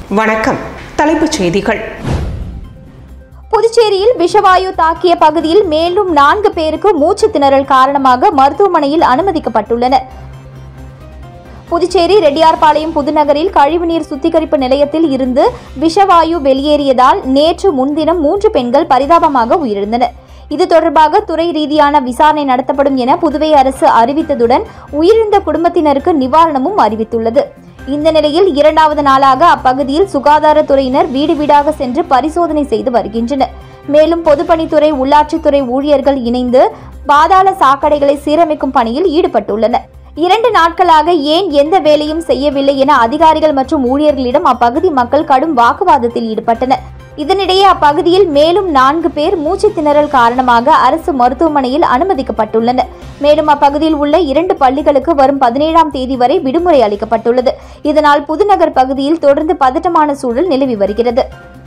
வணக்கம் தலைப்புச் செய்திகள் புதுச்சேரியில் விஷவாயு தாக்கிய பகுதியில் மேலும் நான்கு பேருக்கு மூச்சு திணறல் காரணமாக மருத்துவமனையில் அனுமதிக்கப்பட்டுள்ளனர் புதுச்சேரி ரெட்டியார்பாளையம் புதுநகரில் கழிவுநீர் சுத்திகரிப்பு நிலையத்தில் இருந்து விஷவாயு வெளியேறியதால் நேற்று முன்தினம் மூன்று பெண்கள் பரிதாபமாக உயிரிழந்தனர் இது தொடர்பாக துறை ரீதியான விசாரணை நடத்தப்படும் என புதுவை அரசு அறிவித்ததுடன் உயிரிழந்த குடும்பத்தினருக்கு நிவாரணமும் அறிவித்துள்ளது இந்த நிலையில் இரண்டாவது நாளாக அப்பகுதியில் சுகாதாரத்துறையினர் வீடு வீடாக சென்று பரிசோதனை செய்து வருகின்றனர் மேலும் பொதுப்பணித்துறை உள்ளாட்சித்துறை ஊழியர்கள் இணைந்து பாதாள சாக்கடைகளை சீரமைக்கும் பணியில் ஈடுபட்டுள்ளனர் இரண்டு நாட்களாக ஏன் எந்த வேலையும் செய்யவில்லை என அதிகாரிகள் மற்றும் ஊழியர்களிடம் அப்பகுதி மக்கள் கடும் வாக்குவாதத்தில் ஈடுபட்டனர் இதனிடையே அப்பகுதியில் மேலும் நான்கு பேர் மூச்சு திணறல் காரணமாக அரசு மருத்துவமனையில் அனுமதிக்கப்பட்டுள்ளனர் மேலும் அப்பகுதியில் உள்ள இரண்டு பள்ளிகளுக்கு வரும் பதினேழாம் தேதி வரை விடுமுறை அளிக்கப்பட்டுள்ளது இதனால் புதுநகர் பகுதியில் தொடர்ந்து பதட்டமான சூழல் நிலவி வருகிறது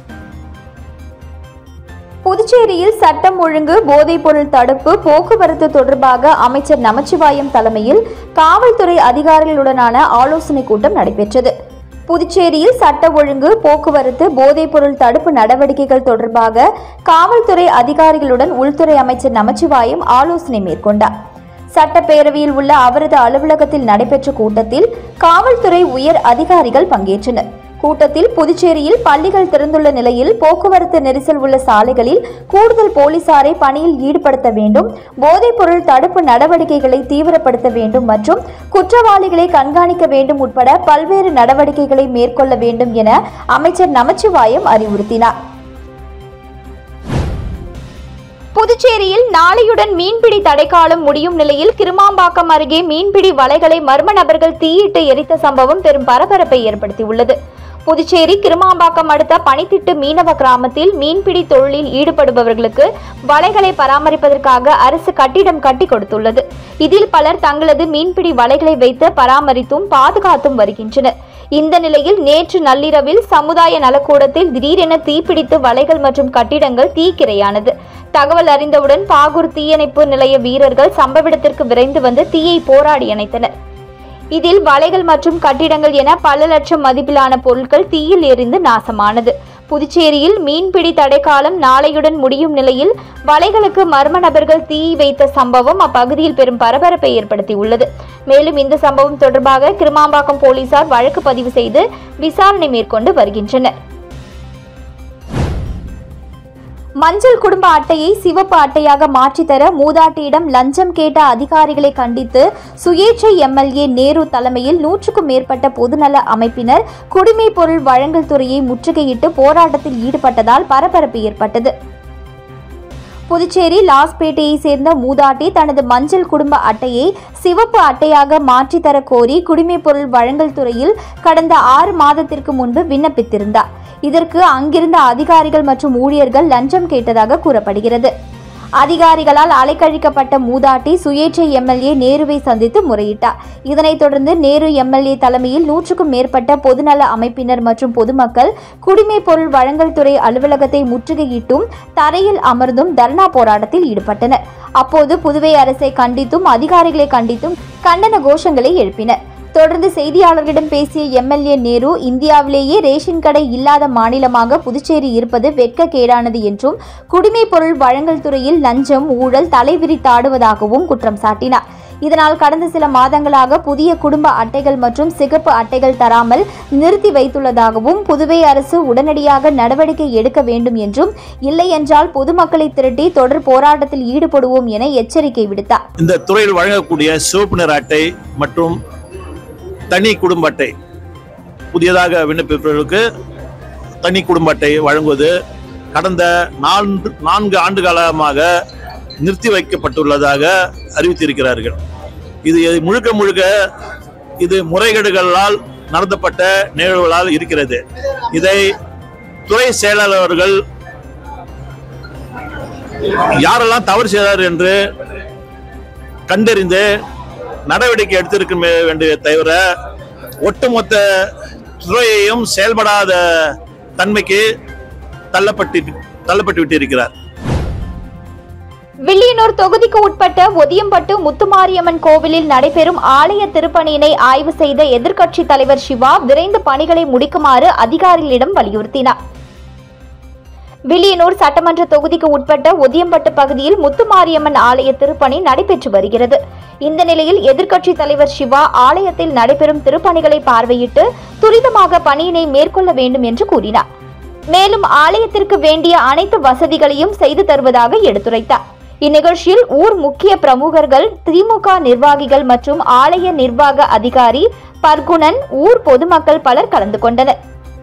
புதுச்சேரியில் சட்டம் ஒழுங்கு போதைப்பொருள் தடுப்பு போக்குவரத்து தொடர்பாக அமைச்சர் நமச்சிவாயம் தலைமையில் காவல்துறை அதிகாரிகளுடனான ஆலோசனைக் கூட்டம் நடைபெற்றது புதுச்சேரியில் சட்ட ஒழுங்கு போக்குவரத்து போதைப்பொருள் தடுப்பு நடவடிக்கைகள் தொடர்பாக காவல்துறை அதிகாரிகளுடன் உள்துறை அமைச்சர் நமச்சிவாயம் ஆலோசனை மேற்கொண்டார் சட்டப்பேரவையில் உள்ள அவரது அலுவலகத்தில் நடைபெற்ற கூட்டத்தில் காவல்துறை உயர் அதிகாரிகள் பங்கேற்றனர் கூட்டத்தில் புதுச்சேரியில் பள்ளிகள் திறந்துள்ள நிலையில் போக்குவரத்து நெரிசல் உள்ள சாலைகளில் கூடுதல் போலீசாரை பணியில் ஈடுபடுத்த வேண்டும் போதைப்பொருள் தடுப்பு நடவடிக்கைகளை தீவிரப்படுத்த வேண்டும் மற்றும் குற்றவாளிகளை கண்காணிக்க வேண்டும் உட்பட பல்வேறு நடவடிக்கைகளை மேற்கொள்ள வேண்டும் என அமைச்சர் நமச்சிவாயம் அறிவுறுத்தினார் புதுச்சேரியில் நாளையுடன் மீன்பிடி தடைக்காலம் முடியும் நிலையில் கிருமாம்பாக்கம் அருகே மீன்பிடி வலைகளை மர்ம நபர்கள் தீயிட்டு எரித்த சம்பவம் பெரும் பரபரப்பை ஏற்படுத்தியுள்ளது புதுச்சேரி கிருமாம்பாக்கம் அடுத்த பனித்திட்டு மீனவ கிராமத்தில் மீன்பிடி தொழிலில் ஈடுபடுபவர்களுக்கு வலைகளை பராமரிப்பதற்காக அரசு கட்டிடம் கட்டி கொடுத்துள்ளது இதில் பலர் தங்களது மீன்பிடி வலைகளை வைத்து பராமரித்தும் பாதுகாத்தும் வருகின்றனர் இந்த நிலையில் நேற்று நள்ளிரவில் சமுதாய நலக்கூடத்தில் திடீரென தீப்பிடித்து வலைகள் மற்றும் கட்டிடங்கள் தீக்கிரையானது தகவல் அறிந்தவுடன் பாகூர் தீயணைப்பு நிலைய வீரர்கள் சம்பவ இடத்திற்கு விரைந்து வந்து தீயை போராடி அணைத்தனர் இதில் வலைகள் மற்றும் கட்டிடங்கள் என பல லட்சம் மதிப்பிலான பொருட்கள் தீயில் எரிந்து நாசமானது புதுச்சேரியில் மீன்பிடி தடைக்காலம் நாளையுடன் முடியும் நிலையில் வலைகளுக்கு மர்ம நபர்கள் தீ வைத்த சம்பவம் அப்பகுதியில் பெரும் பரபரப்பை ஏற்படுத்தியுள்ளது மேலும் இந்த சம்பவம் தொடர்பாக கிருமாம்பாக்கம் போலீசார் வழக்கு பதிவு செய்து விசாரணை மேற்கொண்டு வருகின்றனர் மஞ்சள் குடும்ப அட்டையை சிவப்பு அட்டையாக மாற்றித்தர மூதாட்டியிடம் லஞ்சம் கேட்ட அதிகாரிகளை கண்டித்து சுயேட்சை எம்எல்ஏ நேரு தலைமையில் நூற்றுக்கும் மேற்பட்ட பொதுநல அமைப்பினர் குடிமைப் பொருள் வழங்கல் துறையை முற்றுகையிட்டு போராட்டத்தில் ஈடுபட்டதால் பரபரப்பு ஏற்பட்டது புதுச்சேரி லாஸ்பேட்டையை சேர்ந்த மூதாட்டி தனது மஞ்சள் குடும்ப அட்டையை சிவப்பு அட்டையாக மாற்றித்தர கோரி குடிமைப் பொருள் வழங்கல் துறையில் கடந்த ஆறு மாதத்திற்கு முன்பு விண்ணப்பித்திருந்தார் இதற்கு அங்கிருந்த அதிகாரிகள் மற்றும் ஊழியர்கள் லஞ்சம் கேட்டதாக கூறப்படுகிறது அதிகாரிகளால் அலைக்கழிக்கப்பட்ட மூதாட்டி சுயேட்சை எம்எல்ஏ நேருவை சந்தித்து முறையிட்டார் இதனைத் தொடர்ந்து நேரு எம்எல்ஏ தலைமையில் நூற்றுக்கும் மேற்பட்ட பொதுநல அமைப்பினர் மற்றும் பொதுமக்கள் குடிமைப் பொருள் வழங்கல் துறை அலுவலகத்தை முற்றுகையிட்டும் தரையில் அமர்ந்தும் தர்ணா போராட்டத்தில் ஈடுபட்டனர் அப்போது புதுவை அரசை கண்டித்தும் அதிகாரிகளை கண்டித்தும் கண்டன கோஷங்களை எழுப்பினர் தொடர்ந்து செய்தியாளர்களிடம் பேசிய எம்எல்ஏ நேரு இந்தியாவிலேயே ரேஷன் கடை இல்லாத மாநிலமாக புதுச்சேரி இருப்பது வெட்கக்கேடானது என்றும் குடிமைப் பொருள் வழங்கல் துறையில் லஞ்சம் ஊழல் தலைவிரித்தாடுவதாகவும் குற்றம் சாட்டினார் இதனால் கடந்த சில மாதங்களாக புதிய குடும்ப அட்டைகள் மற்றும் சிகப்பு அட்டைகள் தராமல் நிறுத்தி வைத்துள்ளதாகவும் புதுவை அரசு உடனடியாக நடவடிக்கை எடுக்க வேண்டும் என்றும் இல்லை என்றால் பொதுமக்களை திரட்டி தொடர் போராட்டத்தில் ஈடுபடுவோம் என எச்சரிக்கை விடுத்தார் இந்த துறையில் வழங்கக்கூடிய சிவப்பு நிற அட்டை மற்றும் தனி குடும்ப அட்டை புதியதாக விண்ணப்பிப்பவர்களுக்கு தனி குடும்ப அட்டை வழங்குவது கடந்த நான்கு நான்கு ஆண்டு காலமாக நிறுத்தி வைக்கப்பட்டுள்ளதாக அறிவித்திருக்கிறார்கள் இது முழுக்க முழுக்க இது முறைகேடுகளால் நடத்தப்பட்ட நிகழ்வுகளால் இருக்கிறது இதை துறை செயலாளர்கள் யாரெல்லாம் தவறு செய்தார் என்று கண்டறிந்து நடவடிக்கை எடுத்திருக்க வேண்டிய தவிர ஒட்டுமொத்த துறையையும் செயல்படாத தன்மைக்கு தள்ளப்பட்டு தள்ளப்பட்டு விட்டிருக்கிறார் வில்லியனூர் தொகுதிக்கு உட்பட்ட ஒதியம்பட்டு முத்துமாரியம்மன் கோவிலில் நடைபெறும் ஆலய திருப்பணியினை ஆய்வு செய்த எதிர்க்கட்சித் தலைவர் சிவா விரைந்து பணிகளை முடிக்குமாறு அதிகாரிகளிடம் வலியுறுத்தினார் வில்லியனூர் சட்டமன்ற தொகுதிக்கு உட்பட்ட ஒதியம்பட்டு பகுதியில் முத்துமாரியம்மன் ஆலய திருப்பணி நடைபெற்று வருகிறது இந்த நிலையில் எதிர்க்கட்சித் தலைவர் சிவா ஆலயத்தில் நடைபெறும் திருப்பணிகளை பார்வையிட்டு துரிதமாக பணியினை மேற்கொள்ள வேண்டும் என்று கூறினார் மேலும் ஆலயத்திற்கு வேண்டிய அனைத்து வசதிகளையும் செய்து தருவதாக எடுத்துரைத்தார் இந்நிகழ்ச்சியில் ஊர் முக்கிய பிரமுகர்கள் திமுக நிர்வாகிகள் மற்றும் ஆலய நிர்வாக அதிகாரி பர்குணன் ஊர் பொதுமக்கள் பலர் கலந்து கொண்டனர்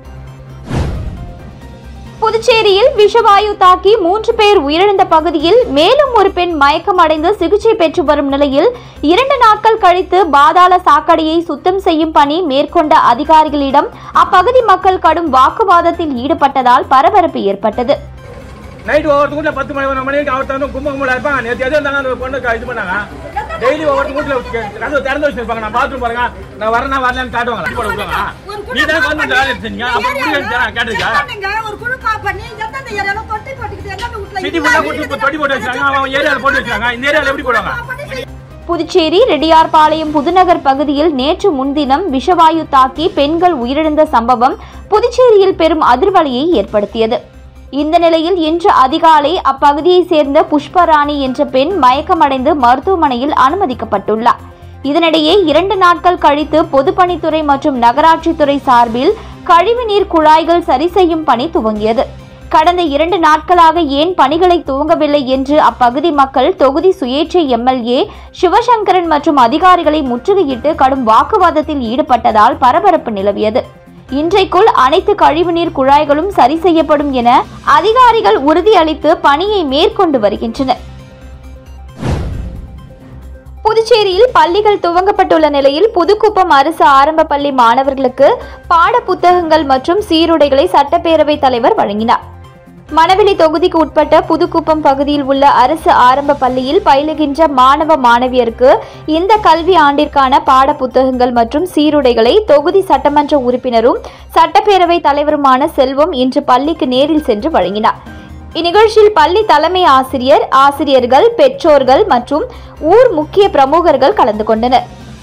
புதுச்சேரியில் விஷவாயு தாக்கி மூன்று பேர் உயிரிழந்த பகுதியில் மேலும் ஒரு பெண் மயக்கமடைந்து சிகிச்சை பெற்று வரும் நிலையில் இரண்டு நாட்கள் கழித்து பாதாள சாக்கடையை சுத்தம் செய்யும் பணி மேற்கொண்ட அதிகாரிகளிடம் அப்பகுதி மக்கள் கடும் வாக்குவாதத்தில் ஈடுபட்டதால் பரபரப்பு ஏற்பட்டது நைட் ஒவ்வொரு வீட்டில் பத்து மணி ஒன்று மணிக்கு அவர் தந்து கும்ப கும்பலாக இருப்பாங்க நேற்று எது வந்தாங்க அந்த பொண்ணு இது பண்ணாங்க டெய்லி ஒவ்வொரு வீட்டில் கதவு திறந்து வச்சிருப்பாங்க நான் பாத்ரூம் பாருங்க நான் வரேன்னா வரலன்னு காட்டுவாங்க போட விடுவாங்க நீ தான் கவர்மெண்ட் வேலை செஞ்சீங்க அப்போ முடியும் கேட்டிருக்கா நீங்க ஒரு குழு கால் பண்ணி எந்தெந்த ஏரியால தொட்டி போட்டுக்கிட்டு எந்தெந்த வீட்டுல சிட்டி ஃபுல்லாக போட்டு தொட்டி போட்டு வச்சிருக்காங்க அவன் ஏரியாவில் போட்டு வச்சிருக்காங்க இந்த ஏரியாவில் எப்படி போடுவாங்க புதுச்சேரி ரெட்டியார்பாளையம் புதுநகர் பகுதியில் நேற்று முன்தினம் விஷவாயு தாக்கி பெண்கள் உயிரிழந்த சம்பவம் புதுச்சேரியில் பெரும் அதிர்வலையை ஏற்படுத்தியது இந்த நிலையில் இன்று அதிகாலை அப்பகுதியைச் சேர்ந்த புஷ்பராணி என்ற பெண் மயக்கமடைந்து மருத்துவமனையில் அனுமதிக்கப்பட்டுள்ளார் இதனிடையே இரண்டு நாட்கள் கழித்து பொதுப்பணித்துறை மற்றும் நகராட்சித்துறை சார்பில் கழிவுநீர் குழாய்கள் சரி செய்யும் பணி துவங்கியது கடந்த இரண்டு நாட்களாக ஏன் பணிகளை துவங்கவில்லை என்று அப்பகுதி மக்கள் தொகுதி சுயேட்சை எம்எல்ஏ சிவசங்கரன் மற்றும் அதிகாரிகளை முற்றுகையிட்டு கடும் வாக்குவாதத்தில் ஈடுபட்டதால் பரபரப்பு நிலவியது இன்றைக்குள் அனைத்து கழிவுநீர் குழாய்களும் சரி செய்யப்படும் என அதிகாரிகள் உறுதியளித்து பணியை மேற்கொண்டு வருகின்றனர் புதுச்சேரியில் பள்ளிகள் துவங்கப்பட்டுள்ள நிலையில் புதுக்குப்பம் அரசு ஆரம்ப பள்ளி மாணவர்களுக்கு பாட புத்தகங்கள் மற்றும் சீருடைகளை சட்டப்பேரவைத் தலைவர் வழங்கினார் மணவெளி தொகுதிக்கு உட்பட்ட புதுக்குப்பம் பகுதியில் உள்ள அரசு ஆரம்ப பள்ளியில் பயிலுகின்ற மாணவ மாணவியருக்கு இந்த கல்வி ஆண்டிற்கான பாட புத்தகங்கள் மற்றும் சீருடைகளை தொகுதி சட்டமன்ற உறுப்பினரும் சட்டப்பேரவை தலைவருமான செல்வம் இன்று பள்ளிக்கு நேரில் சென்று வழங்கினார் இந்நிகழ்ச்சியில் பள்ளி தலைமை ஆசிரியர் ஆசிரியர்கள் பெற்றோர்கள் மற்றும் ஊர் முக்கிய பிரமுகர்கள் கலந்து கொண்டனர்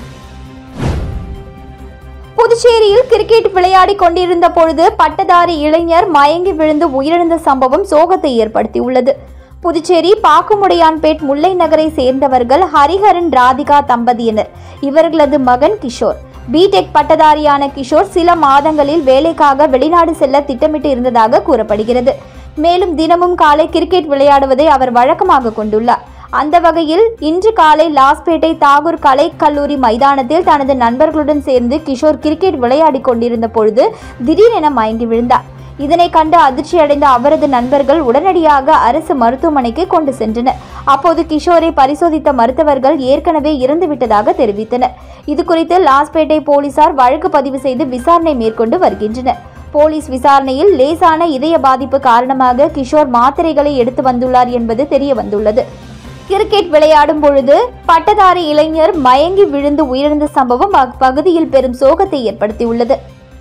புதுச்சேரியில் கிரிக்கெட் விளையாடிக் கொண்டிருந்த பொழுது பட்டதாரி இளைஞர் மயங்கி விழுந்து உயிரிழந்த சம்பவம் சோகத்தை ஏற்படுத்தியுள்ளது புதுச்சேரி பாக்குமுடையான்பேட் முல்லை நகரை சேர்ந்தவர்கள் ஹரிஹரன் ராதிகா தம்பதியினர் இவர்களது மகன் கிஷோர் பிடெக் பட்டதாரியான கிஷோர் சில மாதங்களில் வேலைக்காக வெளிநாடு செல்ல திட்டமிட்டு இருந்ததாக கூறப்படுகிறது மேலும் தினமும் காலை கிரிக்கெட் விளையாடுவதை அவர் வழக்கமாக கொண்டுள்ளார் அந்த வகையில் இன்று காலை லாஸ்பேட்டை தாகூர் கலை கல்லூரி மைதானத்தில் தனது நண்பர்களுடன் சேர்ந்து கிஷோர் கிரிக்கெட் விளையாடிக் கொண்டிருந்த பொழுது திடீரென மயங்கி விழுந்தார் இதனை கண்டு அதிர்ச்சியடைந்த அவரது நண்பர்கள் உடனடியாக அரசு மருத்துவமனைக்கு கொண்டு சென்றனர் அப்போது கிஷோரை பரிசோதித்த மருத்துவர்கள் ஏற்கனவே இறந்துவிட்டதாக தெரிவித்தனர் இதுகுறித்து லாஸ்பேட்டை போலீசார் வழக்கு பதிவு செய்து விசாரணை மேற்கொண்டு வருகின்றனர் போலீஸ் விசாரணையில் லேசான இதய பாதிப்பு காரணமாக கிஷோர் மாத்திரைகளை எடுத்து வந்துள்ளார் என்பது தெரிய வந்துள்ளது கிரிக்கெட் விளையாடும் பொழுது பட்டதாரி இளைஞர் மயங்கி விழுந்து உயிரிழந்த சம்பவம் அப்பகுதியில் பெரும் சோகத்தை ஏற்படுத்தியுள்ளது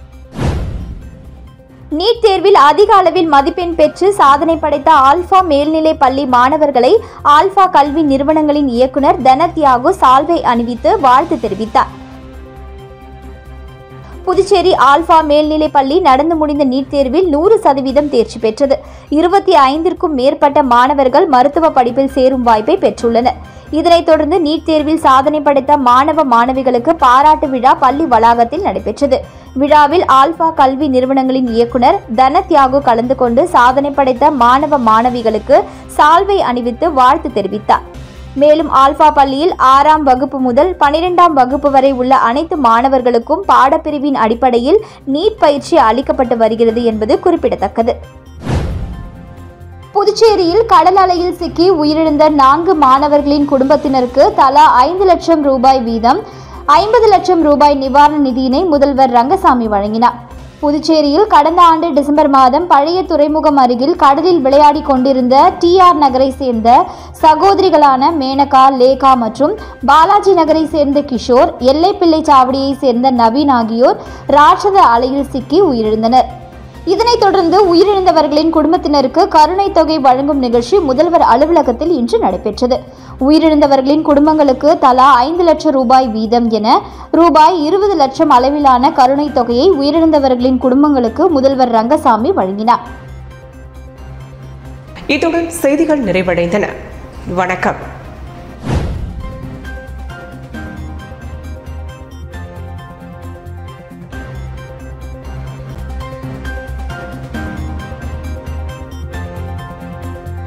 நீட் தேர்வில் அதிக அளவில் மதிப்பெண் பெற்று சாதனை படைத்த ஆல்பா மேல்நிலை பள்ளி மாணவர்களை ஆல்பா கல்வி நிறுவனங்களின் இயக்குனர் தனத்யாகு சால்வை அணிவித்து வாழ்த்து தெரிவித்தார் புதுச்சேரி ஆல்பா மேல்நிலைப் பள்ளி நடந்து முடிந்த நீட் தேர்வில் நூறு சதவீதம் தேர்ச்சி பெற்றது இருபத்தி ஐந்திற்கும் மேற்பட்ட மாணவர்கள் மருத்துவ படிப்பில் சேரும் வாய்ப்பை பெற்றுள்ளனர் இதனைத் தொடர்ந்து நீட் தேர்வில் சாதனை படைத்த மாணவ மாணவிகளுக்கு பாராட்டு விழா பள்ளி வளாகத்தில் நடைபெற்றது விழாவில் ஆல்பா கல்வி நிறுவனங்களின் இயக்குனர் தனத்யாகு கலந்து கொண்டு சாதனை படைத்த மாணவ மாணவிகளுக்கு சால்வை அணிவித்து வாழ்த்து தெரிவித்தார் மேலும் ஆல்பா பள்ளியில் ஆறாம் வகுப்பு முதல் பனிரெண்டாம் வகுப்பு வரை உள்ள அனைத்து மாணவர்களுக்கும் பாடப்பிரிவின் அடிப்படையில் நீட் பயிற்சி அளிக்கப்பட்டு வருகிறது என்பது குறிப்பிடத்தக்கது புதுச்சேரியில் கடல் அலையில் சிக்கி உயிரிழந்த நான்கு மாணவர்களின் குடும்பத்தினருக்கு தலா ஐந்து லட்சம் ரூபாய் வீதம் ஐம்பது லட்சம் ரூபாய் நிவாரண நிதியினை முதல்வர் ரங்கசாமி வழங்கினார் புதுச்சேரியில் கடந்த ஆண்டு டிசம்பர் மாதம் பழைய துறைமுகம் அருகில் கடலில் விளையாடி கொண்டிருந்த டிஆர் நகரை சேர்ந்த சகோதரிகளான மேனகா லேகா மற்றும் பாலாஜி நகரை சேர்ந்த கிஷோர் எல்லைப்பிள்ளை சாவடியை சேர்ந்த நவீன் ஆகியோர் ராட்சத அலையில் சிக்கி உயிரிழந்தனர் இதனைத் தொடர்ந்து உயிரிழந்தவர்களின் குடும்பத்தினருக்கு கருணை தொகை வழங்கும் நிகழ்ச்சி முதல்வர் அலுவலகத்தில் இன்று நடைபெற்றது உயிரிழந்தவர்களின் குடும்பங்களுக்கு தலா ஐந்து லட்சம் ரூபாய் வீதம் என ரூபாய் இருபது லட்சம் அளவிலான கருணை தொகையை உயிரிழந்தவர்களின் குடும்பங்களுக்கு முதல்வர் ரங்கசாமி வழங்கினார் இத்துடன் செய்திகள் நிறைவடைந்தன வணக்கம்